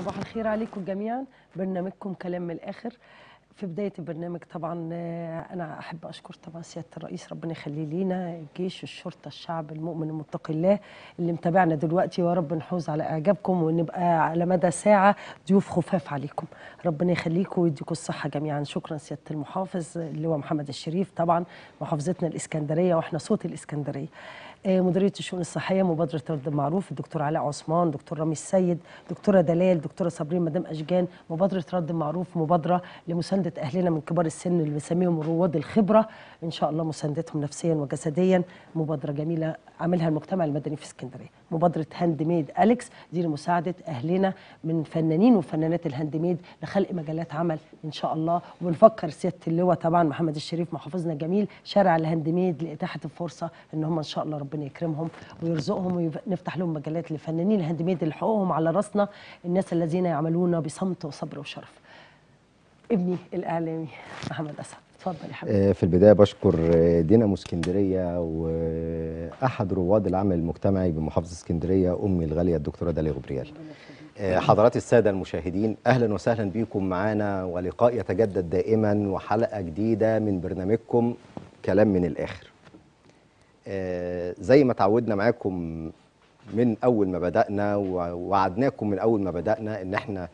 صباح الخير عليكم جميعا برنامجكم كلام من الاخر في بدايه البرنامج طبعا آه، انا احب اشكر طبعا سياده الرئيس ربنا يخليه لينا الجيش الشرطه الشعب المؤمن المتقي الله اللي متابعنا دلوقتي ويا رب نحوز على اعجابكم ونبقى على مدى ساعه ضيوف خفاف عليكم ربنا يخليكم ويديكم الصحه جميعا شكرا سياده المحافظ اللي هو محمد الشريف طبعا محافظتنا الاسكندريه واحنا صوت الاسكندريه آه، مديريه الشؤون الصحيه مبادره رد المعروف الدكتور علاء عثمان دكتور رامي السيد دكتوره دلال دكتوره صابرين مدام اشجان مبادره رد المعروف مبادره لمسانده اهلنا من كبار السن اللي بنسميهم رواد الخبره ان شاء الله مساندتهم نفسيا وجسديا مبادره جميله عاملها المجتمع المدني في اسكندريه مبادره هاند ميد اليكس دي لمساعده اهلنا من فنانين وفنانات الهاند ميد لخلق مجالات عمل ان شاء الله وبنفكر سياده اللواء طبعا محمد الشريف محافظنا الجميل شارع الهاند ميد لاتاحه الفرصه ان هم ان شاء الله ربنا يكرمهم ويرزقهم ونفتح لهم مجالات لفنانين الهاند ميد اللي حقوقهم على راسنا الناس الذين يعملون بصمت وصبر وشرف ابني الاعلامي محمد اسعد اتفضل يا حبيبي آه، في البداية بشكر آه، دينامو اسكندرية وأحد رواد العمل المجتمعي بمحافظة اسكندرية أمي الغالية الدكتورة داليا غبريال آه، حضرات السادة المشاهدين أهلا وسهلا بكم معنا ولقاء يتجدد دائما وحلقة جديدة من برنامجكم كلام من الآخر آه، زي ما تعودنا معاكم من أول ما بدأنا ووعدناكم من أول ما بدأنا إن احنا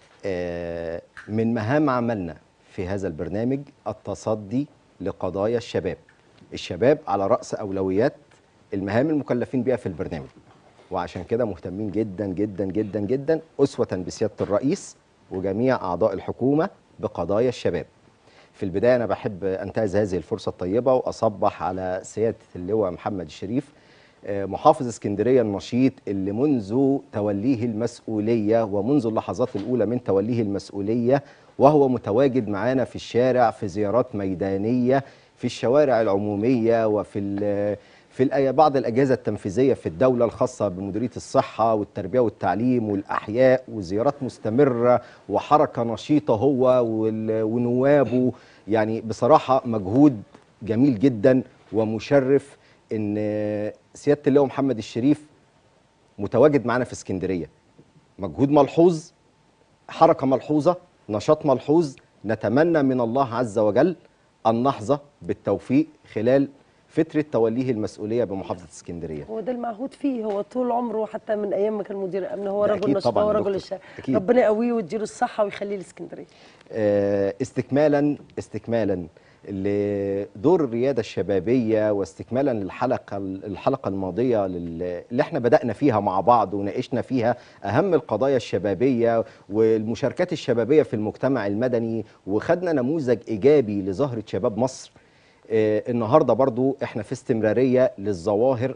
آه، من مهام عملنا في هذا البرنامج التصدي لقضايا الشباب الشباب على رأس أولويات المهام المكلفين بها في البرنامج وعشان كده مهتمين جدا جدا جدا جدا أسوة بسيادة الرئيس وجميع أعضاء الحكومة بقضايا الشباب في البداية أنا بحب أنتهز هذه الفرصة الطيبة وأصبح على سيادة اللواء محمد الشريف آه، محافظ اسكندرية النشيط اللي منذ توليه المسؤولية ومنذ اللحظات الأولى من توليه المسؤولية وهو متواجد معانا في الشارع في زيارات ميدانية في الشوارع العمومية وفي ال- في الأي- بعض الأجهزة التنفيذية في الدولة الخاصة بمديرية الصحة والتربية والتعليم والأحياء وزيارات مستمرة وحركة نشيطة هو وال- ونوابه يعني بصراحة مجهود جميل جدا ومشرف إن سيادة اللواء محمد الشريف متواجد معانا في اسكندرية مجهود ملحوظ حركة ملحوظة نشاط ملحوظ نتمنى من الله عز وجل أن نحظى بالتوفيق خلال فترة توليه المسؤولية بمحافظة اسكندرية هو ده المعهود فيه هو طول عمره حتى من ايام ما كان مدير امن هو ده رجل أكيد نشاط طبعاً هو يا رجل دكتور. الشارع أكيد. ربنا يقويه ويديله الصحه ويخليه الاسكندريه آه، استكمالا استكمالا لدور الرياده الشبابيه واستكمالا للحلقه الحلقه الماضيه لل- اللي احنا بدانا فيها مع بعض وناقشنا فيها اهم القضايا الشبابيه والمشاركات الشبابيه في المجتمع المدني وخدنا نموذج ايجابي لظاهره شباب مصر آه، النهارده برضو احنا في استمراريه للظواهر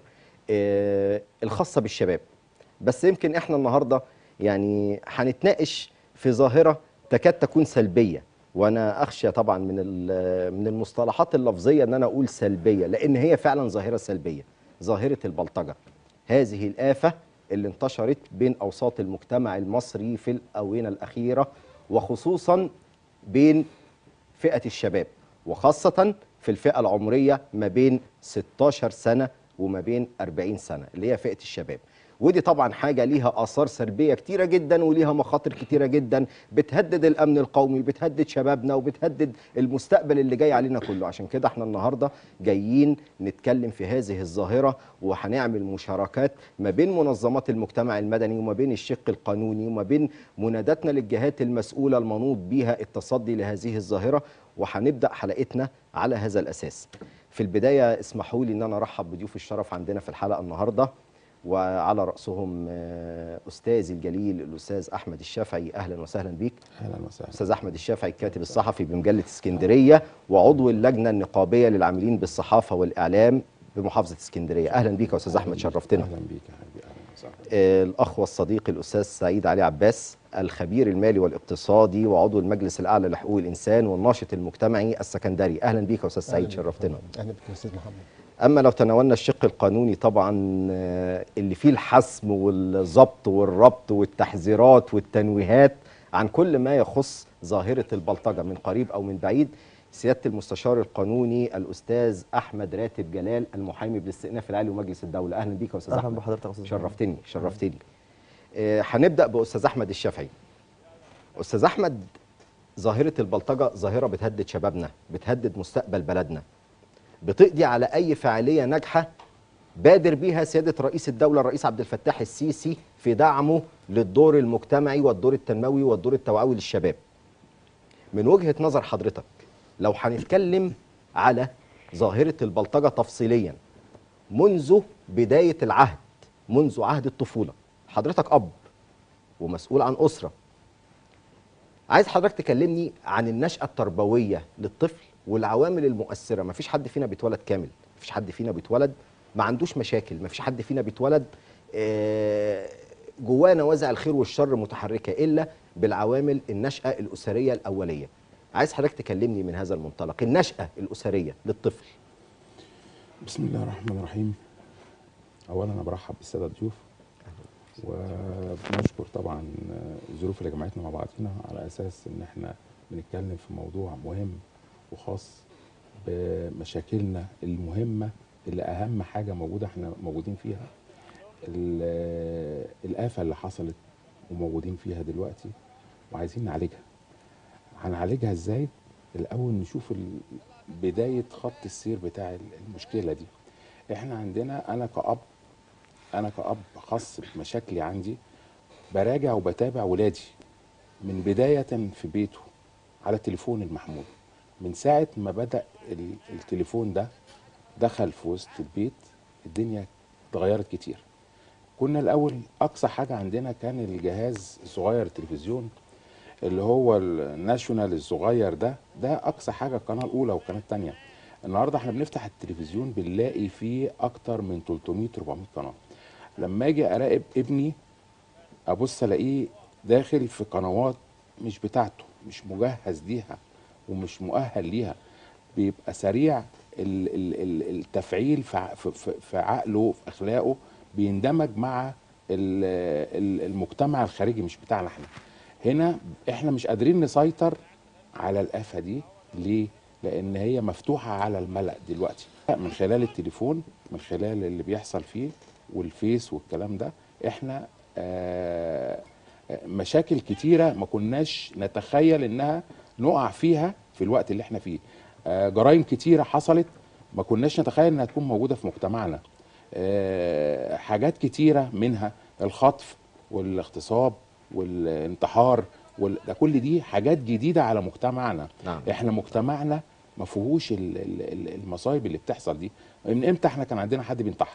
آه، الخاصه بالشباب بس يمكن احنا النهارده يعني هنتناقش في ظاهره تكاد تكون سلبيه وانا اخشى طبعا من ال- من المصطلحات اللفظيه ان انا اقول سلبيه لان هي فعلا ظاهره سلبيه ظاهره البلطجه هذه الافه اللي انتشرت بين اوساط المجتمع المصري في الاونه الاخيره وخصوصا بين فئه الشباب وخاصه في الفئه العمريه ما بين 16 سنه وما بين 40 سنه اللي هي فئه الشباب ودي طبعا حاجه ليها اثار سلبيه كتيره جدا وليها مخاطر كتيره جدا بتهدد الامن القومي بتهدد شبابنا وبتهدد المستقبل اللي جاي علينا كله عشان كده احنا النهارده جايين نتكلم في هذه الظاهره وهنعمل مشاركات ما بين منظمات المجتمع المدني وما بين الشق القانوني وما بين مناداتنا للجهات المسؤوله المنوط بها التصدي لهذه الظاهره وهنبدا حلقتنا على هذا الاساس في البدايه اسمحوا لي ان انا ارحب بضيوف الشرف عندنا في الحلقه النهارده وعلى راسهم آه، استاذي الجليل الاستاذ احمد الشافعي اهلا وسهلا بيك اهلا وسهلا استاذ احمد الشافعي الكاتب الصحفي بمجله اسكندريه وعضو اللجنه النقابيه للعاملين بالصحافه والاعلام بمحافظه اسكندريه اهلا بيك يا استاذ احمد شرفتنا اهلا بيك يا حبيبي اهلا وسهلا آه، الاخ والصديق الاستاذ سعيد علي عباس الخبير المالي والاقتصادي وعضو المجلس الاعلى لحقوق الانسان والناشط المجتمعي السكندري اهلا بيك يا استاذ سعيد شرفتنا اهلا بك يا استاذ محمد اما لو تناولنا الشق القانوني طبعا آه، اللي فيه الحسم والضبط والربط والتحذيرات والتنويهات عن كل ما يخص ظاهره البلطجه من قريب او من بعيد سياده المستشار القانوني الاستاذ احمد راتب جلال المحامي بالاستئناف العالي ومجلس الدوله اهلا بيك يا استاذ اهلا احمد بحضرتك يا استاذ محمد. شرفتني شرفتني آه، هنبدا باستاذ احمد الشافعي استاذ احمد ظاهره البلطجه ظاهره بتهدد شبابنا بتهدد مستقبل بلدنا بتقضي على اي فعاليه ناجحه بادر بيها سياده رئيس الدوله الرئيس عبد الفتاح السيسي في دعمه للدور المجتمعي والدور التنموي والدور التوعوي للشباب من وجهه نظر حضرتك لو هنتكلم على ظاهره البلطجه تفصيليا منذ بدايه العهد منذ عهد الطفوله حضرتك اب ومسؤول عن اسره عايز حضرتك تكلمني عن النشأة التربوية للطفل والعوامل المؤثرة مفيش حد فينا بيتولد كامل مفيش حد فينا بيتولد ما عندوش مشاكل مفيش حد فينا بيتولد آه، جواه نوازع الخير والشر متحركة إلا بالعوامل النشأة الأسرية الأولية عايز حضرتك تكلمني من هذا المنطلق النشأة الأسرية للطفل بسم الله الرحمن الرحيم اولا انا برحب بالساده الضيوف وبنشكر طبعا الظروف اللي جمعتنا مع بعضينا على اساس ان احنا بنتكلم في موضوع مهم وخاص بمشاكلنا المهمه اللي اهم حاجه موجوده احنا موجودين فيها ال- الآفة اللي حصلت وموجودين فيها دلوقتي وعايزين نعالجها هنعالجها ازاي الاول نشوف ال- بدايه خط السير بتاع المشكله دي احنا عندنا انا كأب انا كأب خاص بمشاكلي عندي براجع وبتابع ولادي من بداية في بيته على التليفون المحمول من ساعة ما بدأ ال- التليفون ده دخل في وسط البيت الدنيا اتغيرت كتير كنا الأول أقصى حاجة عندنا كان الجهاز الصغير التلفزيون اللي هو الناشونال الصغير ده ده أقصى حاجة القناة الأولى والقناة التانية النهارده احنا بنفتح التلفزيون بنلاقي فيه أكتر من 300 400 قناة لما أجي أراقب ابني ابص الاقيه داخل في قنوات مش بتاعته مش مجهز ليها ومش مؤهل ليها بيبقى سريع ال- ال- ال- التفعيل في ع- في- في- في عقله في اخلاقه بيندمج مع ال- ال- المجتمع الخارجي مش بتاعنا احنا هنا احنا مش قادرين نسيطر على الآفة دي ليه؟ لأن هي مفتوحة على الملأ دلوقتي من خلال التليفون من خلال اللي بيحصل فيه والفيس والكلام ده احنا آه آه، مشاكل كتيرة ما كناش نتخيل انها نقع فيها في الوقت اللي احنا فيه آه جرائم كتيرة حصلت ما كناش نتخيل انها تكون موجودة في مجتمعنا آه حاجات كتيرة منها الخطف والاغتصاب والانتحار وال... ده كل دي حاجات جديدة على مجتمعنا نعم. احنا مجتمعنا ما فيهوش ال- ال- ال- المصايب اللي بتحصل دي من امتى احنا كان عندنا حد بينتحر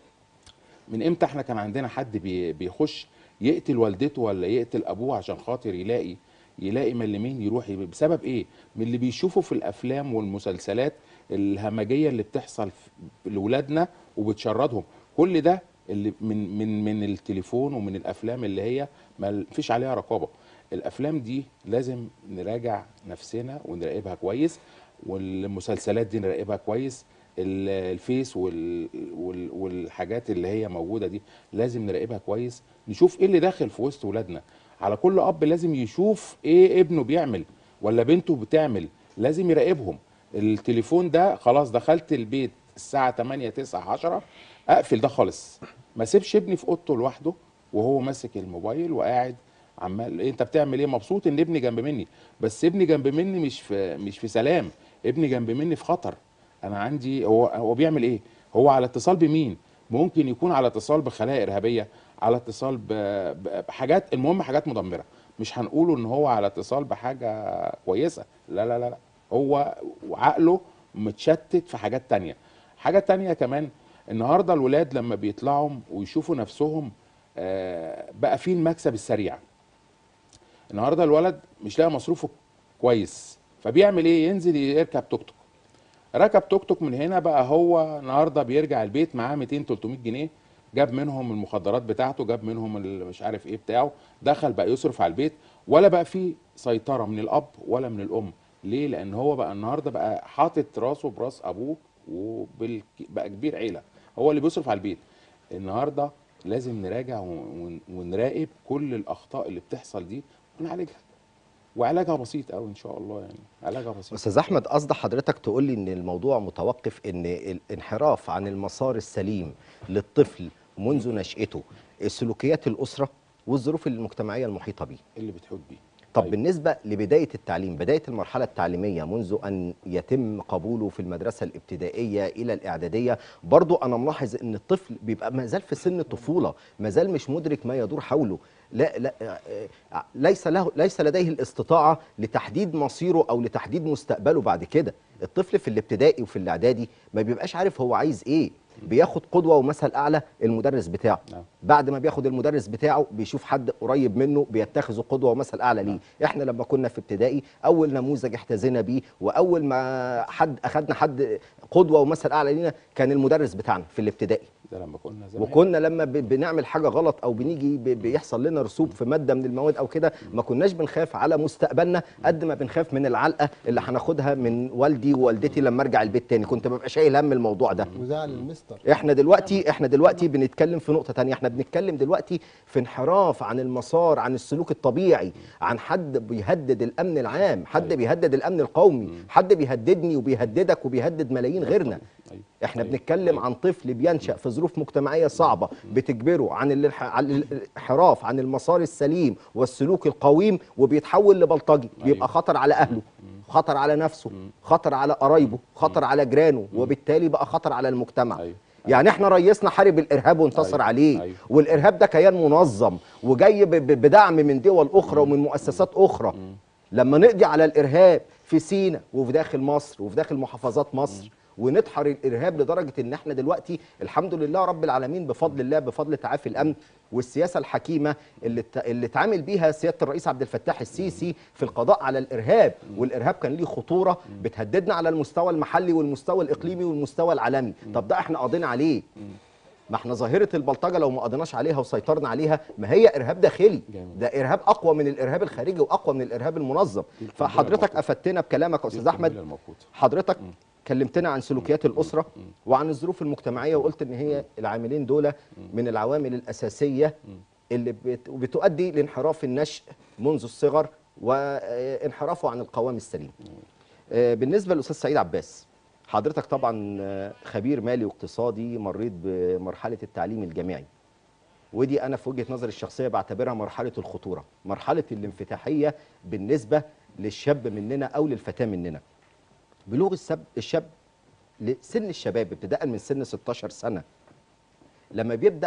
من امتى احنا كان عندنا حد بي بيخش يقتل والدته ولا يقتل ابوه عشان خاطر يلاقي يلاقي ملمين يروح يب- بسبب ايه من اللي بيشوفوا في الافلام والمسلسلات الهمجيه اللي بتحصل في- لاولادنا وبتشردهم كل ده اللي من من من التليفون ومن الافلام اللي هي ما فيش عليها رقابه الافلام دي لازم نراجع نفسنا ونراقبها كويس والمسلسلات دي نراقبها كويس ال- الفيس وال وال والحاجات اللي هي موجوده دي لازم نراقبها كويس نشوف ايه اللي داخل في وسط ولادنا على كل اب لازم يشوف ايه ابنه بيعمل ولا بنته بتعمل لازم يراقبهم التليفون ده خلاص دخلت البيت الساعه 8 9 10 اقفل ده خالص ما سيبش ابني في اوضته لوحده وهو ماسك الموبايل وقاعد عمال إيه انت بتعمل ايه مبسوط ان ابني جنب مني بس ابني جنب مني مش في مش في سلام ابني جنب مني في خطر انا عندي هو هو بيعمل ايه هو على اتصال بمين ممكن يكون على اتصال بخلايا ارهابيه على اتصال ب- ب- بحاجات المهم حاجات مدمره مش هنقوله ان هو على اتصال بحاجه كويسه لا لا لا لا هو عقله متشتت في حاجات تانية حاجة تانية كمان النهاردة الولاد لما بيطلعوا ويشوفوا نفسهم آه، بقى فيه المكسب السريع النهارده الولد مش لاقي مصروفه كويس فبيعمل ايه ينزل يركب توك توك ركب توك توك من هنا بقى هو النهارده بيرجع البيت معاه 200 300 جنيه جاب منهم المخدرات بتاعته جاب منهم ال- مش عارف ايه بتاعه دخل بقى يصرف على البيت ولا بقى في سيطره من الاب ولا من الام ليه لان هو بقى النهارده بقى حاطط راسه براس ابوه وبقى كبير عيله هو اللي بيصرف على البيت النهارده لازم نراجع ون- ونراقب كل الاخطاء اللي بتحصل دي ونعالجها وعلاجها بسيط قوي ان شاء الله يعني علاجها بسيط استاذ احمد قصد حضرتك تقول لي ان الموضوع متوقف ان الانحراف عن المسار السليم للطفل منذ نشأته سلوكيات الاسره والظروف المجتمعيه المحيطه بيه اللي بتحوط بيه طب طيب. بالنسبه لبدايه التعليم بدايه المرحله التعليميه منذ ان يتم قبوله في المدرسه الابتدائيه الى الاعداديه برضو انا ملاحظ ان الطفل بيبقى ما زال في سن الطفوله ما زال مش مدرك ما يدور حوله لا لا آه، آه، ليس له ليس لديه الاستطاعه لتحديد مصيره او لتحديد مستقبله بعد كده الطفل في الابتدائي وفي الاعدادي ما بيبقاش عارف هو عايز ايه بياخد قدوه ومثل اعلى المدرس بتاعه نعم. بعد ما بياخد المدرس بتاعه بيشوف حد قريب منه بيتخذه قدوه ومثل اعلى ليه احنا لما كنا في ابتدائي اول نموذج احتذينا بيه واول ما حد اخدنا حد قدوه ومثل اعلى لينا كان المدرس بتاعنا في الابتدائي ده لما كنا زمان وكنا لما ب- بنعمل حاجه غلط او بنيجي ب- بيحصل لنا رسوب في ماده من المواد او كده ما كناش بنخاف على مستقبلنا قد ما بنخاف من العلقه اللي هناخدها من والدي ووالدتي لما ارجع البيت تاني كنت ببقى شايل هم الموضوع ده وزعل المستر احنا دلوقتي احنا دلوقتي بنتكلم في نقطه تانية احنا بنتكلم دلوقتي في انحراف عن المسار عن السلوك الطبيعي عن حد بيهدد الامن العام حد أيوة. بيهدد الامن القومي حد بيهددني وبيهددك وبيهدد ملايين غيرنا أيوة. احنا أيوة. بنتكلم أيوة. عن طفل بينشأ في ظروف مجتمعية صعبة بتجبره عن الانح- عن الانحراف عن المسار السليم والسلوك القويم وبيتحول لبلطجي أيوة. بيبقى خطر على أهله خطر على نفسه خطر على قرايبه خطر على جيرانه وبالتالي بقى خطر على المجتمع أيوة. يعني احنا ريسنا حارب الارهاب وانتصر أيوة. عليه أيوة. والارهاب ده كيان منظم وجاي ب- ب- بدعم من دول اخرى ومن مؤسسات اخرى لما نقضي على الارهاب في سينا وفي داخل مصر وفي داخل محافظات مصر ونتحر الارهاب لدرجه ان احنا دلوقتي الحمد لله رب العالمين بفضل الله بفضل تعافي الامن والسياسه الحكيمه اللي ت- اللي اتعامل بيها سياده الرئيس عبد الفتاح السيسي في القضاء على الارهاب والارهاب كان ليه خطوره بتهددنا على المستوى المحلي والمستوى الاقليمي والمستوى العالمي طب ده احنا قضينا عليه ما احنا ظاهره البلطجه لو ما قضيناش عليها وسيطرنا عليها ما هي ارهاب داخلي جامد. ده ارهاب اقوى من الارهاب الخارجي واقوى من الارهاب المنظم دي القنبلة فحضرتك الموقوتة. افدتنا بكلامك يا دي استاذ احمد القنبلة الموقوتة. حضرتك كلمتنا عن سلوكيات الاسره وعن الظروف المجتمعيه وقلت ان هي العاملين دول من العوامل الاساسيه اللي بت- بتؤدي لانحراف النشء منذ الصغر وانحرافه عن القوام السليم آه، بالنسبه للاستاذ سعيد عباس حضرتك طبعا آه، خبير مالي واقتصادي مريت بمرحله التعليم الجامعي ودي انا في وجهه نظري الشخصيه بعتبرها مرحله الخطوره مرحله الانفتاحيه بالنسبه للشاب مننا او للفتاه مننا بلوغ السب الشاب لسن الشباب ابتداء من سن 16 سنه لما بيبدا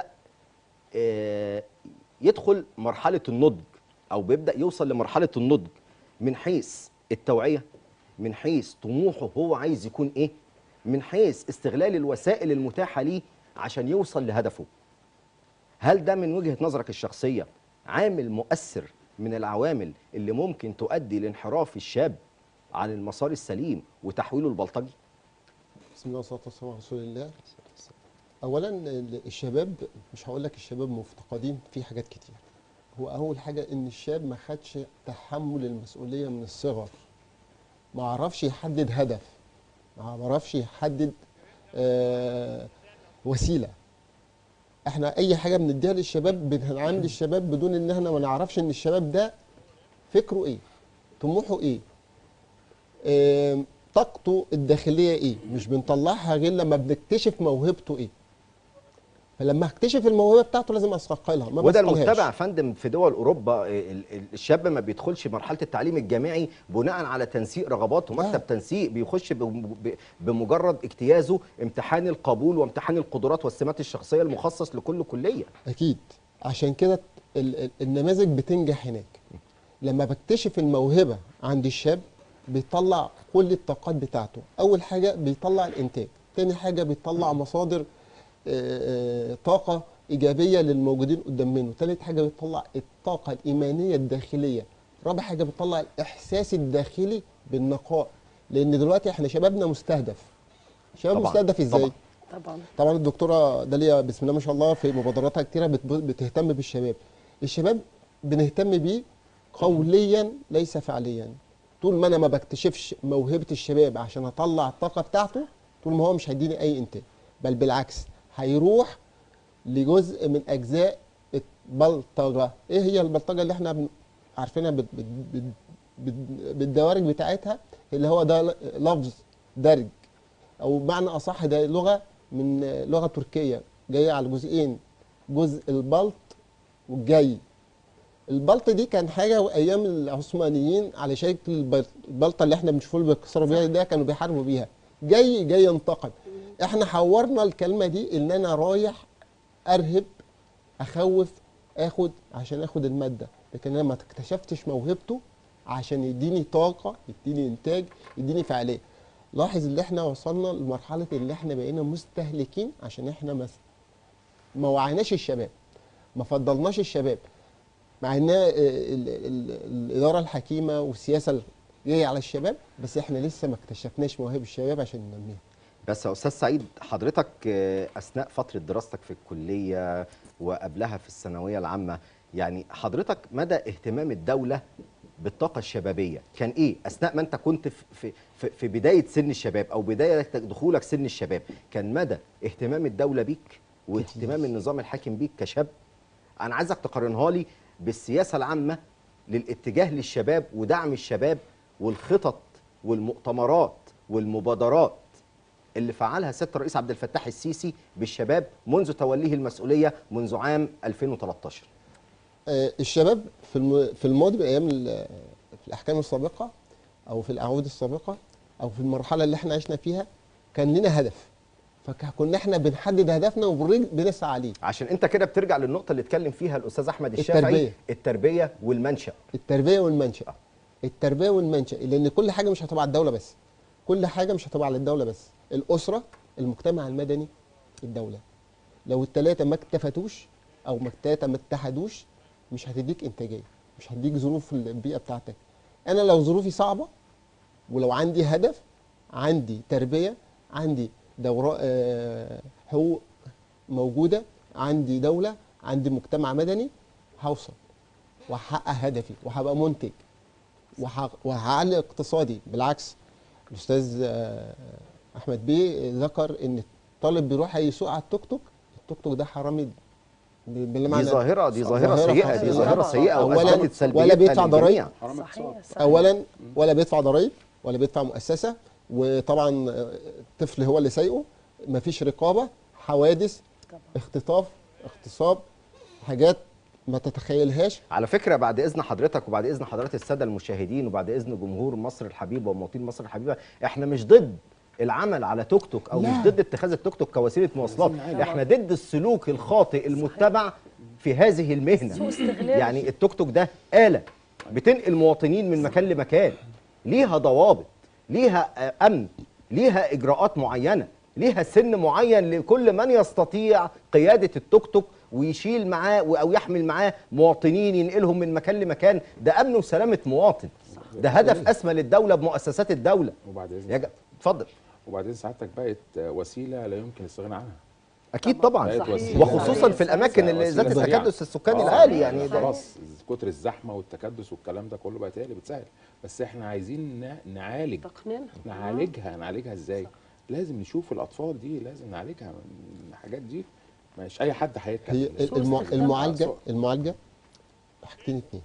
آه، يدخل مرحله النضج او بيبدا يوصل لمرحله النضج من حيث التوعيه من حيث طموحه هو عايز يكون ايه من حيث استغلال الوسائل المتاحه ليه عشان يوصل لهدفه هل ده من وجهه نظرك الشخصيه عامل مؤثر من العوامل اللي ممكن تؤدي لانحراف الشاب عن المسار السليم وتحويله البلطجي بسم الله والصلاه والسلام على رسول الله اولا ال- الشباب مش هقول لك الشباب مفتقدين في حاجات كتير هو اول حاجه ان الشاب ما خدش تحمل المسؤوليه من الصغر ما عرفش يحدد هدف ما عرفش يحدد آه وسيله احنا اي حاجه بنديها للشباب بنعامل الشباب بدون ان احنا ما نعرفش ان الشباب ده فكره ايه طموحه ايه آم، طاقته الداخليه ايه مش بنطلعها غير لما بنكتشف موهبته ايه فلما اكتشف الموهبه بتاعته لازم اثقلها ما وده بثقلهاش. المتبع يا فندم في دول اوروبا ال- ال- الشاب ما بيدخلش مرحله التعليم الجامعي بناء على تنسيق رغباته لا. مكتب تنسيق بيخش بم- ب- بمجرد اجتيازه امتحان القبول وامتحان القدرات والسمات الشخصيه المخصص لكل كليه اكيد عشان كده ال- ال- النماذج بتنجح هناك لما بكتشف الموهبه عند الشاب بيطلع كل الطاقات بتاعته اول حاجه بيطلع الانتاج تاني حاجه بيطلع مصادر آه، آه، طاقه ايجابيه للموجودين قدام منه تالت حاجه بيطلع الطاقه الايمانيه الداخليه رابع حاجه بيطلع الاحساس الداخلي بالنقاء لان دلوقتي احنا شبابنا مستهدف شباب طبعاً، مستهدف ازاي طبعاً. طبعا طبعا الدكتوره داليا بسم الله ما شاء الله في مبادراتها كتيره بت- بتهتم بالشباب الشباب بنهتم بيه قوليا ليس فعليا طول ما انا ما بكتشفش موهبه الشباب عشان اطلع الطاقه بتاعته طول ما هو مش هيديني اي انتاج بل بالعكس هيروح لجزء من اجزاء البلطجه ايه هي البلطجه اللي احنا بن- عارفينها بت- بت- بت- بت- بالدوارج بتاعتها اللي هو ده ل- لفظ درج او بمعنى اصح ده لغه من لغه تركيه جايه على جزئين جزء البلط والجاي البلط دي كان حاجه ايام العثمانيين على شكل البل- البلطه اللي احنا بنشوفه اللي بيكسروا بيها ده كانوا بيحاربوا بيها جاي جاي ينتقم احنا حورنا الكلمه دي ان انا رايح ارهب اخوف اخد عشان اخد الماده لكن انا ما اكتشفتش موهبته عشان يديني طاقه يديني انتاج يديني فعاليه لاحظ ان احنا وصلنا لمرحله اللي احنا بقينا مستهلكين عشان احنا ما ما وعيناش الشباب ما فضلناش الشباب مع انها آه، ال- ال- الاداره الحكيمه والسياسه جايه على الشباب بس احنا لسه ما اكتشفناش مواهب الشباب عشان ننميها بس يا استاذ سعيد حضرتك آه، اثناء فتره دراستك في الكليه وقبلها في الثانويه العامه يعني حضرتك مدى اهتمام الدوله بالطاقه الشبابيه كان ايه اثناء ما انت كنت في في في- في بدايه سن الشباب او بدايه دخولك سن الشباب كان مدى اهتمام الدوله بيك واهتمام النظام الحاكم بيك كشاب انا عايزك تقارنها لي بالسياسه العامه للاتجاه للشباب ودعم الشباب والخطط والمؤتمرات والمبادرات اللي فعلها سياده الرئيس عبد الفتاح السيسي بالشباب منذ توليه المسؤوليه منذ عام 2013 آه، الشباب في الم- في الماضي بايام ال- في الاحكام السابقه او في الاعواد السابقه او في المرحله اللي احنا عشنا فيها كان لنا هدف فكنا احنا بنحدد هدفنا وبنسعى عليه عشان انت كده بترجع للنقطه اللي اتكلم فيها الاستاذ احمد الشافعي التربية. التربيه والمنشا التربيه والمنشا التربيه والمنشا لان كل حاجه مش هتبقى على الدوله بس كل حاجه مش هتبقى على الدوله بس الاسره المجتمع المدني الدوله لو الثلاثه ما اكتفتوش او ما الثلاثه ما اتحدوش مش هتديك انتاجيه مش هتديك ظروف البيئه بتاعتك انا لو ظروفي صعبه ولو عندي هدف عندي تربيه عندي دورة آه، حقوق موجوده عندي دوله عندي مجتمع مدني هوصل وهحقق هدفي وهبقى منتج وه- وهعلي اقتصادي بالعكس الاستاذ آه، احمد بيه ذكر ان الطالب بيروح يسوق على التوك توك التوك توك ده حرامي ب- دي بالمعنى ظاهره دي ظاهره ظاهرة سيئه دي خطيرة. ظاهره سيئه أولاً واثبتت سلبيتها ولا بيدفع للجميع. ضرايب حرام اقتصاد صحيح صحيح. اولا ولا بيدفع ضرايب ولا بيدفع مؤسسه وطبعا آه، الطفل هو اللي سايقه مفيش رقابه حوادث طبعا. اختطاف اغتصاب حاجات ما تتخيلهاش على فكرة بعد إذن حضرتك وبعد إذن حضرات السادة المشاهدين وبعد إذن جمهور مصر الحبيبة ومواطنين مصر الحبيبة إحنا مش ضد العمل على توك توك أو لا. مش ضد اتخاذ التوك توك كوسيلة مواصلات عادي. إحنا ضد السلوك الخاطئ المتبع في هذه المهنة سوء استغلال. يعني التوك توك ده آلة بتنقل مواطنين من مكان لمكان ليها ضوابط ليها آه، أمن ليها إجراءات معينة ليها سن معين لكل من يستطيع قيادة التوك توك ويشيل معاه و- أو يحمل معاه مواطنين ينقلهم من مكان لمكان ده أمن وسلامة مواطن ده هدف أسمى للدولة بمؤسسات الدولة وبعد يا اذن ج- اتفضل وبعدين سعادتك بقت وسيله لا يمكن الاستغناء عنها أكيد طبعا بقت صحيح. وسيلة. وخصوصا في الأماكن اللي وسيلة ذات سريعة. التكدس السكاني آه، العالي يعني ده خلاص كتر الزحمه والتكدس والكلام ده كله بقت هي اللي بتسهل بس احنا عايزين ن- نعالج تقنينها نعالجها نعالجها ازاي لازم نشوف الاطفال دي لازم نعالجها من الحاجات دي مش اي حد هيركب هي سوء المع- استخدام. المعالجه سوء. المعالجه حاجتين اتنين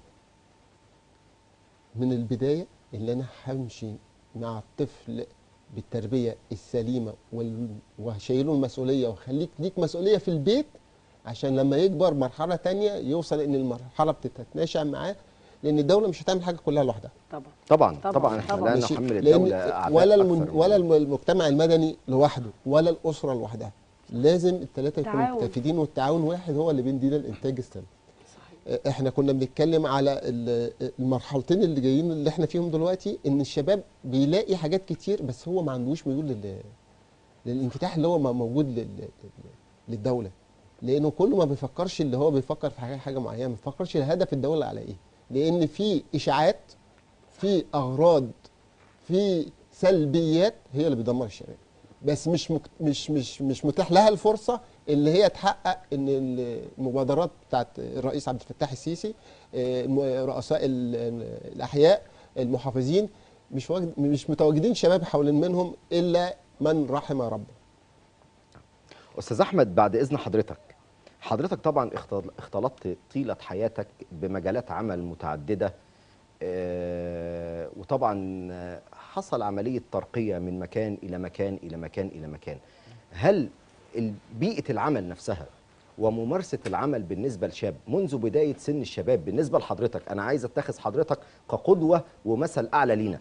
من البدايه اللي انا همشي مع الطفل بالتربيه السليمه وال- وهشيله المسؤوليه وخليك ليك مسؤوليه في البيت عشان لما يكبر مرحله تانية يوصل ان المرحله بتتناشى معاه لان الدوله مش هتعمل حاجه كلها لوحدها طبعا طبعا طبعاً، طبعا احنا طبعاً. لا ماشي؟ نحمل لأن الدولة أعباء ولا أكثر المن من ولا اللازم. المجتمع المدني لوحده ولا الاسره لوحدها لازم الثلاثه يكونوا تعاون. متفقين والتعاون واحد هو اللي بيدينا الانتاج السلبي صحيح احنا كنا بنتكلم على ال- المرحلتين اللي جايين اللي احنا فيهم دلوقتي ان الشباب بيلاقي حاجات كتير بس هو ما عندوش ميول لل للانفتاح اللي هو م- موجود لل... لل- للدوله لانه كله ما بيفكرش اللي هو بيفكر في حاجه حاجه معينه ما بيفكرش الهدف الدوله على ايه لان في اشاعات في اغراض في سلبيات هي اللي بتدمر الشباب بس مش مك... مش مش مش متاح لها الفرصه اللي هي تحقق ان المبادرات بتاعت الرئيس عبد الفتاح السيسي آه، الم- رؤساء ال- ال- الاحياء المحافظين مش واجد... مش متواجدين شباب حوالين منهم الا من رحم ربه استاذ احمد بعد اذن حضرتك حضرتك طبعا اختل- اختلطت طيله حياتك بمجالات عمل متعدده آه، وطبعا آه، حصل عمليه ترقيه من مكان الى مكان الى مكان الى مكان هل ال- بيئه العمل نفسها وممارسه العمل بالنسبه لشاب منذ بدايه سن الشباب بالنسبه لحضرتك انا عايز اتخذ حضرتك كقدوه ومثل اعلى لينا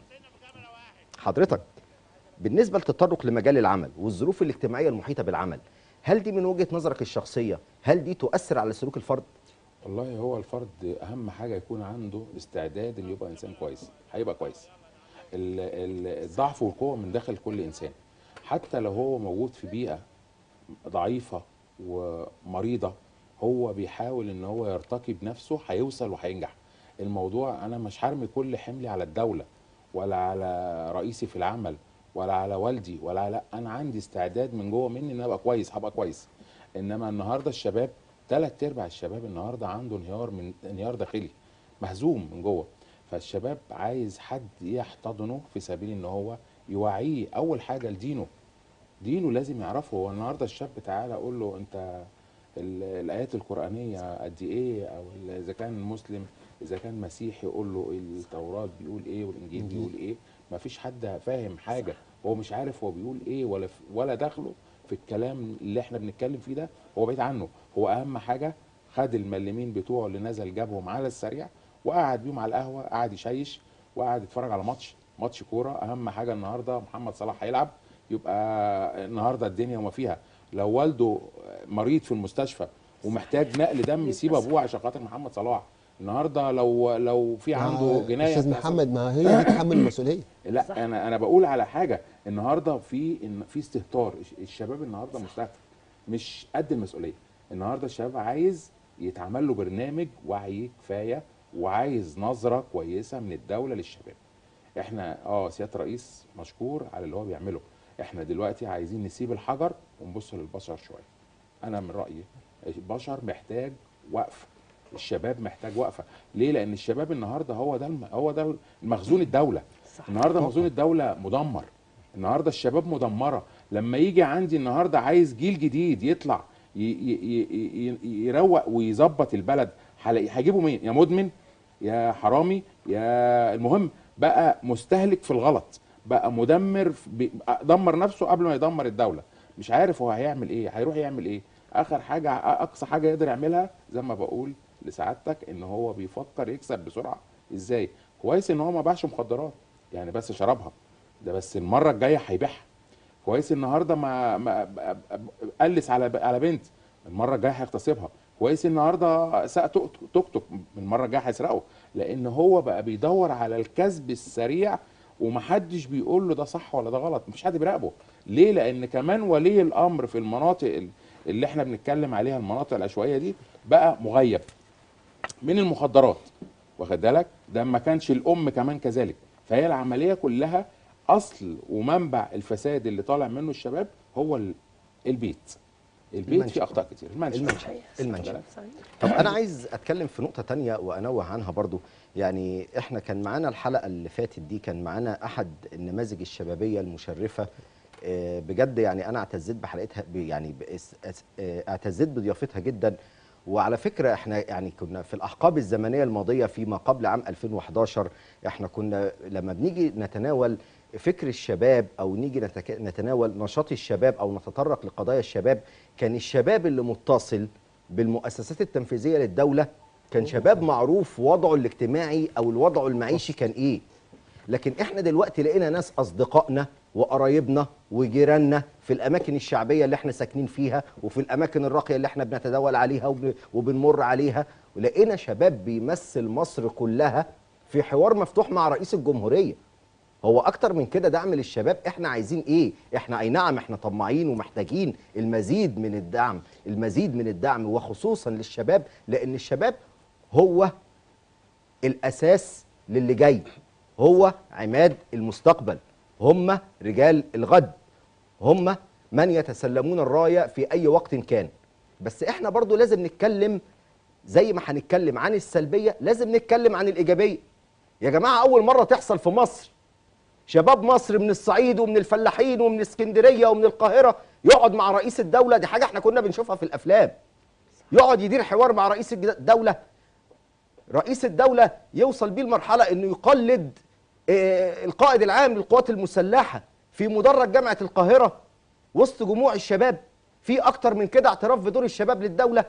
حضرتك بالنسبه للتطرق لمجال العمل والظروف الاجتماعيه المحيطه بالعمل هل دي من وجهه نظرك الشخصيه هل دي تؤثر على سلوك الفرد والله هو الفرد اهم حاجه يكون عنده استعداد انه يبقى انسان كويس هيبقى كويس ال- ال- الضعف والقوه من داخل كل انسان حتى لو هو موجود في بيئه ضعيفه ومريضه هو بيحاول ان هو يرتقي بنفسه هيوصل وهينجح الموضوع انا مش هرمي كل حملي على الدوله ولا على رئيسي في العمل ولا على والدي ولا على انا عندي استعداد من جوه مني ان أنا ابقى كويس هبقى كويس انما النهارده الشباب ثلاث ارباع الشباب النهارده عنده انهيار من انهيار داخلي مهزوم من جوه فالشباب عايز حد يحتضنه في سبيل ان هو يوعيه اول حاجه لدينه دينه لازم يعرفه هو النهارده الشاب تعالى اقول له انت ال- الايات القرانيه قد ايه او ال- اذا كان مسلم اذا كان مسيحي يقول له التوراه بيقول ايه والانجيل إنجيل. بيقول ايه ما فيش حد فاهم حاجه هو مش عارف هو بيقول ايه ولا ف- ولا داخله في الكلام اللي احنا بنتكلم فيه ده هو بعيد عنه هو اهم حاجه خد الملمين بتوعه اللي نزل جابهم على السريع وقعد بيهم على القهوه قعد يشيش وقعد يتفرج على ماتش ماتش كوره اهم حاجه النهارده محمد صلاح هيلعب يبقى النهارده الدنيا وما فيها لو والده مريض في المستشفى ومحتاج نقل دم يسيب ابوه عشان خاطر محمد صلاح النهارده لو لو في عنده ما- جنايه استاذ هتحصل. محمد ما هي دي تحمل المسؤوليه لا صح. انا انا بقول على حاجه النهارده في إن في استهتار الش- الشباب النهارده مستهتر مش قد المسؤوليه النهارده الشباب عايز يتعمل له برنامج وعي كفايه وعايز نظره كويسه من الدوله للشباب احنا اه سياده الرئيس مشكور على اللي هو بيعمله احنا دلوقتي عايزين نسيب الحجر ونبص للبشر شويه انا من رايي البشر محتاج وقفه الشباب محتاج وقفه ليه لان الشباب النهارده هو ده الم... هو ده مخزون الدوله صح. النهارده مخزون الدوله مدمر النهارده الشباب مدمره لما يجي عندي النهارده عايز جيل جديد يطلع ي... ي... ي... ي... يروق ويظبط البلد هلاقي- هجيبه مين يا مدمن يا حرامي يا المهم بقى مستهلك في الغلط بقى مدمر في- بي- دمر نفسه قبل ما يدمر الدوله مش عارف هو هيعمل ايه هيروح يعمل ايه اخر حاجه اقصى حاجه يقدر يعملها زي ما بقول لسعادتك ان هو بيفكر يكسب بسرعه ازاي كويس ان هو ما باعش مخدرات يعني بس شربها ده بس المره الجايه هيبيعها كويس النهارده ما, ما قلس على على بنت المره الجايه هيغتصبها كويس النهارده ساق توك توك توك المره الجايه هيسرقه لان هو بقى بيدور على الكسب السريع ومحدش بيقول له ده صح ولا ده غلط مفيش حد بيراقبه ليه لان كمان ولي الامر في المناطق ال- اللي احنا بنتكلم عليها المناطق العشوائيه دي بقى مغيب من المخدرات واخد بالك ده ما كانش الام كمان كذلك فهي العمليه كلها اصل ومنبع الفساد اللي طالع منه الشباب هو ال- البيت البيت المنشأ. فيه اخطاء كتير المنشأ المنشأ. صحيح. المنشأ. بالك؟ صحيح. طب انا عايز اتكلم في نقطه تانية وانوه عنها برضو يعني احنا كان معانا الحلقه اللي فاتت دي كان معانا احد النماذج الشبابيه المشرفه آه، بجد يعني انا اعتزيت بحلقتها ب- يعني بإس- أس- آه، اعتزيت بضيافتها جدا وعلى فكره احنا يعني كنا في الاحقاب الزمنيه الماضيه فيما قبل عام 2011 احنا كنا لما بنيجي نتناول فكر الشباب او نيجي نتك... نتناول نشاط الشباب او نتطرق لقضايا الشباب كان الشباب اللي متصل بالمؤسسات التنفيذيه للدوله كان شباب معروف وضعه الاجتماعي او الوضع المعيشي كان ايه لكن احنا دلوقتي لقينا ناس اصدقائنا وقرايبنا وجيراننا في الاماكن الشعبيه اللي احنا ساكنين فيها وفي الاماكن الراقيه اللي احنا بنتداول عليها وبن- وبنمر عليها ولقينا شباب بيمثل مصر كلها في حوار مفتوح مع رئيس الجمهوريه هو اكتر من كده دعم للشباب احنا عايزين ايه احنا اي نعم احنا طماعين ومحتاجين المزيد من الدعم المزيد من الدعم وخصوصا للشباب لان الشباب هو الاساس للي جاي هو عماد المستقبل هم رجال الغد هم من يتسلمون الرايه في اي وقت كان بس احنا برضو لازم نتكلم زي ما هنتكلم عن السلبيه لازم نتكلم عن الايجابيه يا جماعه اول مره تحصل في مصر شباب مصر من الصعيد ومن الفلاحين ومن اسكندريه ومن القاهره يقعد مع رئيس الدوله دي حاجه احنا كنا بنشوفها في الافلام يقعد يدير حوار مع رئيس الدوله رئيس الدوله يوصل بيه المرحله انه يقلد آه، القائد العام للقوات المسلحه في مدرج جامعه القاهره وسط جموع الشباب في اكتر من كده اعتراف بدور الشباب للدوله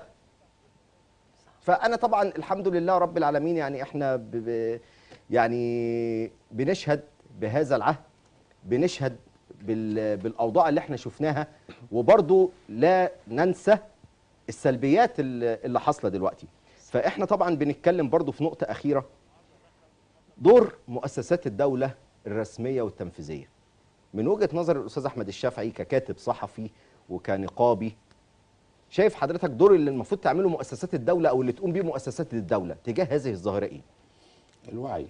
فانا طبعا الحمد لله رب العالمين يعني احنا ب ب يعني بنشهد بهذا العهد بنشهد بال بالاوضاع اللي احنا شفناها وبرضو لا ننسى السلبيات اللي اللي حاصله دلوقتي فاحنا طبعا بنتكلم برضو في نقطه اخيره دور مؤسسات الدوله الرسميه والتنفيذيه من وجهه نظر الاستاذ احمد الشافعي ككاتب صحفي وكنقابي شايف حضرتك دور اللي المفروض تعمله مؤسسات الدوله او اللي تقوم بيه مؤسسات الدوله تجاه هذه الظاهره ايه الوعي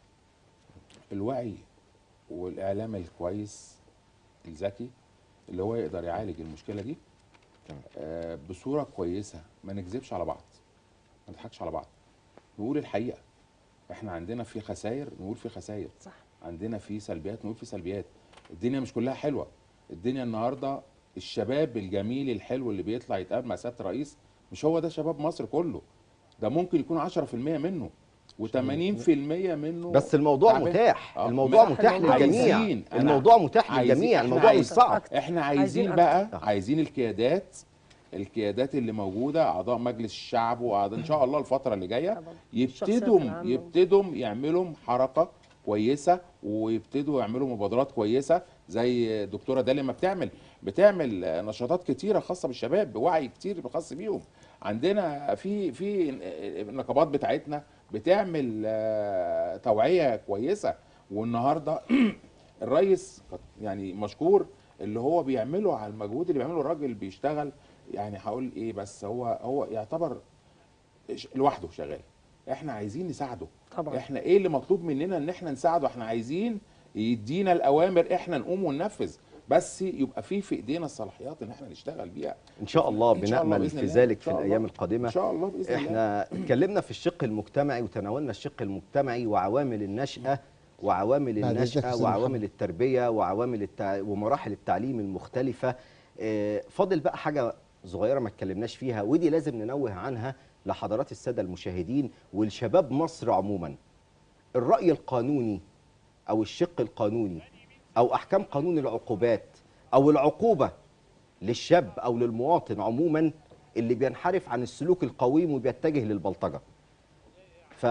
الوعي والاعلام الكويس الذكي اللي هو يقدر يعالج المشكله دي تمام. آه بصوره كويسه ما نكذبش على بعض ما نضحكش على بعض نقول الحقيقه احنا عندنا في خسائر نقول في خسائر صح عندنا في سلبيات نقول في سلبيات الدنيا مش كلها حلوه الدنيا النهارده الشباب الجميل الحلو اللي بيطلع يتقابل مع سياده الرئيس مش هو ده شباب مصر كله ده ممكن يكون 10% منه و80% منه بس الموضوع تعبان. متاح آه، الموضوع ما- متاح عايزين- للجميع أنا- الموضوع متاح عايزين- للجميع إحنا الموضوع مش عايزين- صعب احنا عايزين عايزين أكتر. بقى آه. عايزين القيادات القيادات اللي موجوده اعضاء مجلس الشعب واعضاء ان شاء الله الفتره اللي جايه طبعاً. يبتدوا الشخصيات العامة. يبتدوا يعملوا حركه كويسه ويبتدوا يعملوا مبادرات كويسه زي دكتوره داليا ما بتعمل بتعمل نشاطات كتيره خاصه بالشباب بوعي كتير خاص بيهم عندنا في في النقابات بتاعتنا بتعمل آه، توعيه كويسه والنهارده الرئيس يعني مشكور اللي هو بيعمله على المجهود اللي بيعمله الراجل بيشتغل يعني هقول ايه بس هو هو يعتبر ش- لوحده شغال احنا عايزين نساعده طبعا احنا ايه اللي مطلوب مننا ان احنا نساعده احنا عايزين يدينا الاوامر احنا نقوم وننفذ بس يبقى في في ايدينا الصلاحيات ان احنا نشتغل بيها ان شاء الله إن شاء الله بنامل بإذن في الله. ذلك إن في شاء الله. الايام ان القادمه شاء الله باذن الله احنا اتكلمنا في الشق المجتمعي وتناولنا الشق المجتمعي وعوامل النشأة وعوامل بعد إذنك يا النشأة أستاذ وعوامل محمد. التربية وعوامل التع... ومراحل التعليم المختلفة آه، فاضل بقى حاجة صغيرة ما اتكلمناش فيها ودي لازم ننوه عنها لحضرات السادة المشاهدين والشباب مصر عموما الرأي القانوني أو الشق القانوني أو أحكام قانون العقوبات أو العقوبة للشاب أو للمواطن عموما اللي بينحرف عن السلوك القويم وبيتجه للبلطجة ف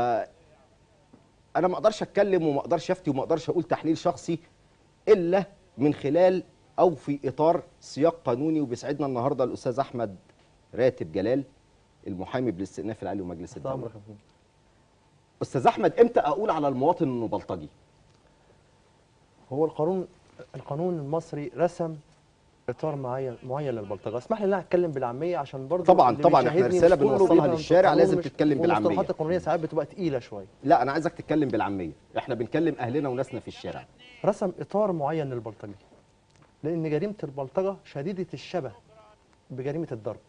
انا ما اقدرش اتكلم وما اقدرش افتي وما اقدرش اقول تحليل شخصي الا من خلال او في اطار سياق قانوني وبيسعدنا النهارده الاستاذ احمد راتب جلال المحامي بالاستئناف العالي ومجلس الدوله استاذ احمد امتى اقول على المواطن انه بلطجي هو القانون القانون المصري رسم اطار معين معين للبلطجه اسمح لي ان انا اتكلم بالعاميه عشان برضه طبعا- اللي طبعا احنا بيشاهدني رسالة مش كله بنوصلها بيفهم للشارع، القانون لازم مش- تتكلم بالعامية. والمصطلحات القانونيه ساعات بتبقى تقيله شويه لا انا عايزك تتكلم بالعاميه احنا بنكلم اهلنا وناسنا في الشارع رسم اطار معين للبلطجه لان جريمه البلطجه شديده الشبه بجريمه الضرب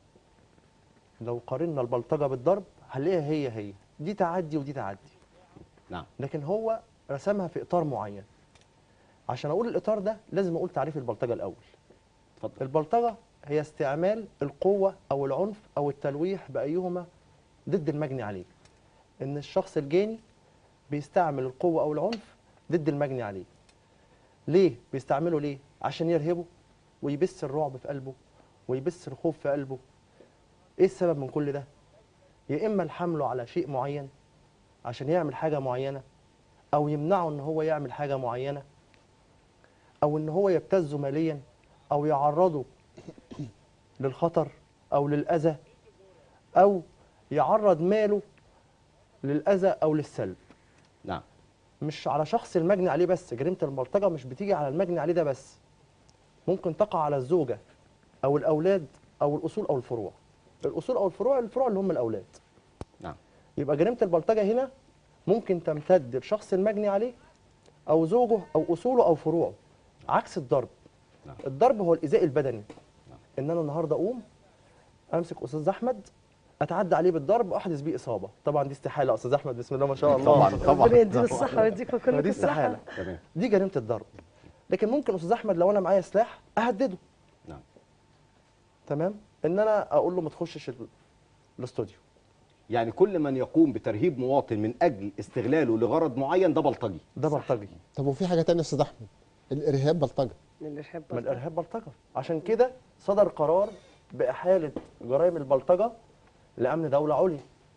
لو قارنا البلطجه بالضرب هنلاقيها هي هي دي تعدي ودي تعدي نعم لكن هو رسمها في اطار معين عشان اقول الاطار ده لازم اقول تعريف البلطجه الاول اتفضل البلطجه هي استعمال القوه او العنف او التلويح بايهما ضد المجني عليه ان الشخص الجاني بيستعمل القوه او العنف ضد المجني عليه ليه بيستعمله ليه عشان يرهبه ويبث الرعب في قلبه ويبث الخوف في قلبه ايه السبب من كل ده يا اما الحمله على شيء معين عشان يعمل حاجه معينه او يمنعه ان هو يعمل حاجه معينه او ان هو يبتزه ماليا او يعرضه للخطر او للاذى او يعرض ماله للاذى او للسلب نعم مش على شخص المجني عليه بس جريمه البلطجه مش بتيجي على المجني عليه ده بس ممكن تقع على الزوجه او الاولاد او الاصول او الفروع الاصول او الفروع الفروع اللي هم الاولاد نعم يبقى جريمه البلطجه هنا ممكن تمتد لشخص المجني عليه او زوجه او اصوله او فروعه عكس الضرب نعم. الضرب هو الايذاء البدني ان انا النهارده اقوم امسك استاذ احمد اتعدى عليه بالضرب واحدث بيه اصابه طبعا دي استحاله يا استاذ احمد بسم الله ما شاء الله طبعا طبعا ربنا يديله الصحه ويديكم كلكم دي الصحه استحاله تمام دي جريمه الضرب لكن ممكن استاذ احمد لو انا معايا سلاح اهدده نعم تمام ان انا اقول له ما تخشش ال- الاستوديو يعني كل من يقوم بترهيب مواطن من اجل استغلاله لغرض معين ده بلطجي ده بلطجي طب وفي حاجه تانية يا استاذ احمد الارهاب بلطجه من الارهاب من برضه. الارهاب بلطجه عشان كده صدر قرار باحاله جرائم البلطجه لامن دوله عليا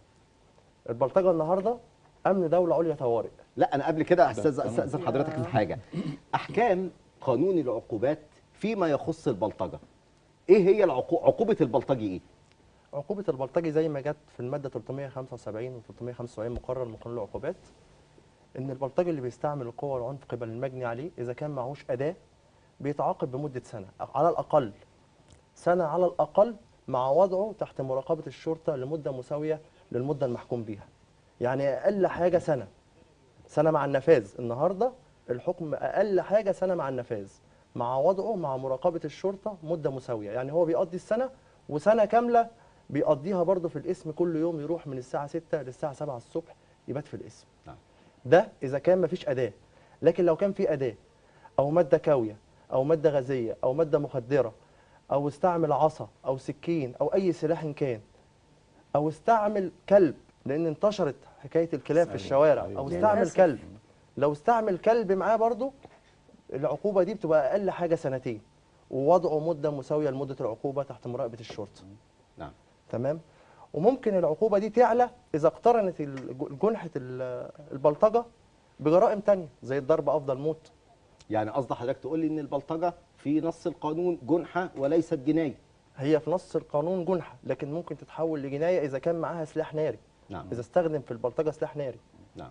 البلطجه النهارده امن دوله عليا طوارئ لا انا قبل كده استاذ تمام. استاذن حضرتك في حاجه احكام قانون العقوبات فيما يخص البلطجه ايه هي العقو... عقوبه البلطجي ايه عقوبة البلطجي زي ما جت في المادة 375 و 375 مقرر من قانون العقوبات إن البلطجي اللي بيستعمل القوة والعنف قبل المجني عليه إذا كان معهوش أداة بيتعاقب بمدة سنة على الأقل سنة على الأقل مع وضعه تحت مراقبة الشرطة لمدة مساوية للمدة المحكوم بيها يعني أقل حاجة سنة سنة مع النفاذ النهاردة الحكم أقل حاجة سنة مع النفاذ مع وضعه مع مراقبة الشرطة مدة مساوية يعني هو بيقضي السنة وسنة كاملة بيقضيها برضه في القسم كل يوم يروح من الساعة 6 للساعة 7 الصبح يبات في القسم نعم. ده إذا كان مفيش أداة لكن لو كان في أداة أو مادة كاوية أو مادة غازية أو مادة مخدرة أو استعمل عصا أو سكين أو أي سلاح إن كان أو استعمل كلب لأن انتشرت حكاية الكلاب في أيوة، الشوارع أيوة. أو استعمل للأسف. كلب لو استعمل كلب معاه برضه العقوبة دي بتبقى أقل حاجة سنتين ووضعه مدة مساوية لمدة العقوبة تحت مراقبة الشرطة نعم تمام وممكن العقوبة دي تعلى إذا اقترنت الج- جنحة ال- البلطجة بجرائم تانية زي الضرب أفضل موت يعني قصد حضرتك تقول لي ان البلطجه في نص القانون جنحه وليست جنايه هي في نص القانون جنحة لكن ممكن تتحول لجناية إذا كان معاها سلاح ناري نعم إذا استخدم في البلطجة سلاح ناري نعم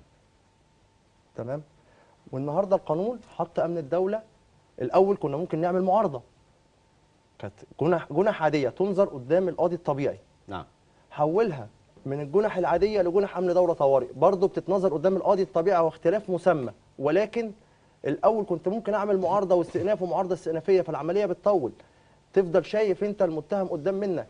تمام والنهارده القانون حط امن الدوله الاول كنا ممكن نعمل معارضه كانت جنح جنح عاديه تنظر قدام القاضي الطبيعي نعم حولها من الجنح العاديه لجنح امن دوله طوارئ برضه بتتنظر قدام القاضي الطبيعي واختلاف مسمى ولكن الاول كنت ممكن اعمل معارضه واستئناف ومعارضه استئنافيه فالعمليه بتطول تفضل شايف انت المتهم قدام منك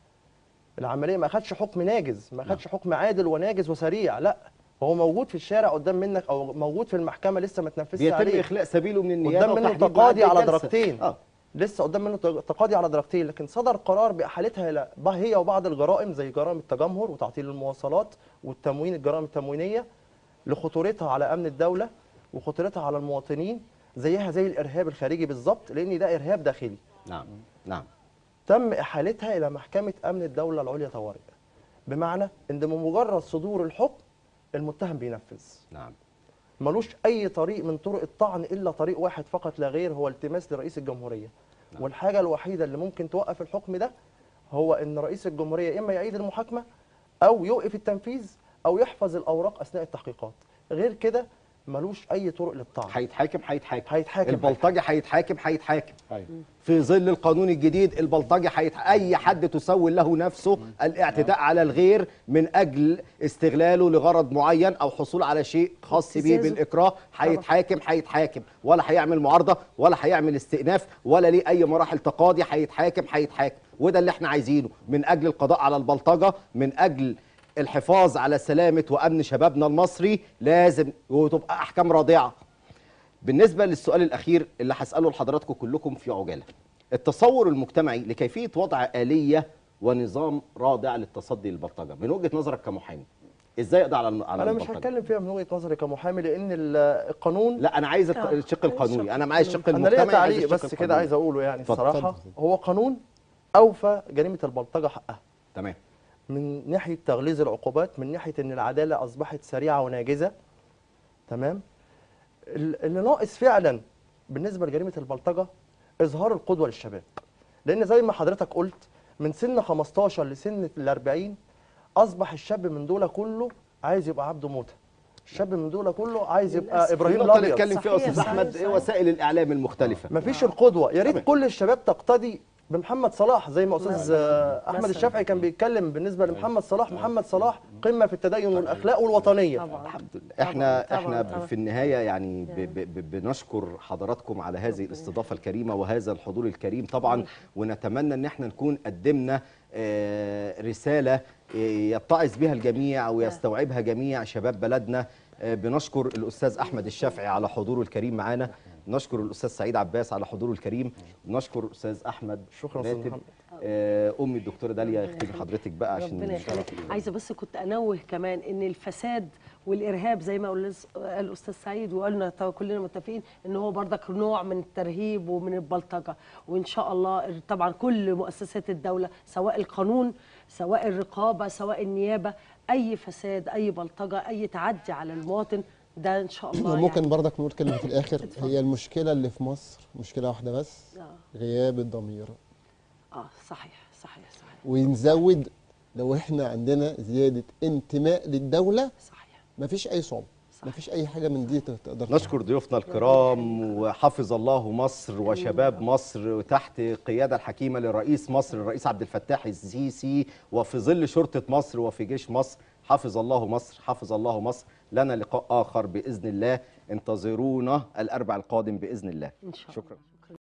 العمليه ما خدش حكم ناجز ما خدش حكم عادل وناجز وسريع لا هو موجود في الشارع قدام منك او موجود في المحكمه لسه ما تنفذش بيتم عليه اخلاء سبيله من النيابه قدام منه وتحديد تقاضي ميعاد على الجلسة. درجتين اه لسه قدام منه تق- تقاضي على درجتين لكن صدر قرار باحالتها الى ب- هي وبعض الجرائم زي جرائم التجمهر وتعطيل المواصلات والتموين الجرائم التموينيه لخطورتها على امن الدوله وخطورتها على المواطنين زيها زي الارهاب الخارجي بالظبط لان ده ارهاب داخلي نعم نعم تم احالتها الى محكمه امن الدوله العليا طوارئ بمعنى ان بمجرد صدور الحكم المتهم بينفذ نعم ملوش اي طريق من طرق الطعن الا طريق واحد فقط لا غير هو التماس لرئيس الجمهوريه نعم. والحاجه الوحيده اللي ممكن توقف الحكم ده هو ان رئيس الجمهوريه اما يعيد المحاكمه او يوقف التنفيذ او يحفظ الاوراق اثناء التحقيقات غير كده ملوش اي طرق للطعن هيتحاكم هيتحاكم هيتحاكم البلطجي هيتحاكم هيتحاكم ايوه في ظل القانون الجديد البلطجي حيت... اي حد تسول له نفسه الاعتداء على الغير من اجل استغلاله لغرض معين او حصول على شيء خاص به ابتزازه. بالاكراه هيتحاكم هيتحاكم ولا هيعمل معارضه ولا هيعمل استئناف ولا ليه اي مراحل تقاضي هيتحاكم هيتحاكم وده اللي احنا عايزينه من اجل القضاء على البلطجه من اجل الحفاظ على سلامه وامن شبابنا المصري لازم وتبقى احكام رادعه بالنسبة للسؤال الأخير اللي هسأله لحضراتكم كلكم في عجالة التصور المجتمعي لكيفية وضع آلية ونظام رادع للتصدي للبلطجة من وجهة نظرك كمحامي ازاي يقضي على على انا مش البلطجة؟ هتكلم فيها من وجهه نظري كمحامي لان ال- القانون لا انا عايز الت- آه، الشق القانوني الشق انا معايا الشق انا المجتمعي ليا عايز تعليق الشق بس كده القانوني. عايز اقوله يعني اتفضل. الصراحه اتفضل. هو قانون اوفى جريمه البلطجه حقها تمام من ناحيه تغليظ العقوبات من ناحيه ان العداله اصبحت سريعه وناجزه تمام ال- اللي ناقص فعلا بالنسبه لجريمه البلطجه اظهار القدوه للشباب لان زي ما حضرتك قلت من سن 15 لسن ال 40 اصبح الشاب من دول كله عايز يبقى عبده موته الشاب من دول كله عايز يبقى للأسف. ابراهيم النقطة اللي الابيض اتكلم فيها صحيح، أستاذ صحيح، أحمد صحيح. وسائل الإعلام المختلفة مفيش القدوه يا ريت تمام. كل الشباب تقتدي بمحمد صلاح زي ما استاذ مثلاً. آه، احمد مثلاً. الشافعي كان بيتكلم بالنسبه لمحمد صلاح محمد صلاح قمه في التدين والاخلاق والوطنيه طبعا الحمد لله احنا طبعاً، احنا طبعاً. في النهايه يعني ب ب ب بنشكر حضراتكم على هذه الاستضافه الكريمه وهذا الحضور الكريم طبعا ونتمنى ان احنا نكون قدمنا آه، رساله آه، يتعظ بها الجميع ويستوعبها جميع شباب بلدنا آه، بنشكر الاستاذ احمد الشافعي على حضوره الكريم معانا نشكر الاستاذ سعيد عباس على حضوره الكريم نشكر الاستاذ احمد شكراً أستاذ راتب. محمد. آه، امي الدكتوره داليا اختي حضرتك بقى عشان ربنا يخليك عايزه بس كنت انوه كمان ان الفساد والارهاب زي ما قال قال الاستاذ سعيد وقلنا طبعا كلنا متفقين ان هو برضك نوع من الترهيب ومن البلطجه وان شاء الله طبعا كل مؤسسات الدوله سواء القانون سواء الرقابه سواء النيابه اي فساد اي بلطجه اي تعدي على المواطن ده ان شاء الله ممكن يعني. برضك نقول كلمه في الاخر اتفضل. هي المشكله اللي في مصر مشكله واحده بس آه. غياب الضمير اه صحيح صحيح صحيح ونزود لو احنا عندنا زياده انتماء للدوله صحيح مفيش اي صعوبه صح. مفيش اي حاجه من دي تقدر نشكر ضيوفنا الكرام وحفظ الله مصر وشباب مصر تحت قيادة الحكيمة لرئيس مصر الرئيس عبد الفتاح السيسي وفي ظل شرطة مصر وفي جيش مصر حفظ الله مصر حفظ الله مصر لنا لقاء آخر بإذن الله انتظرونا الأربع القادم بإذن الله ان شاء شكرا الله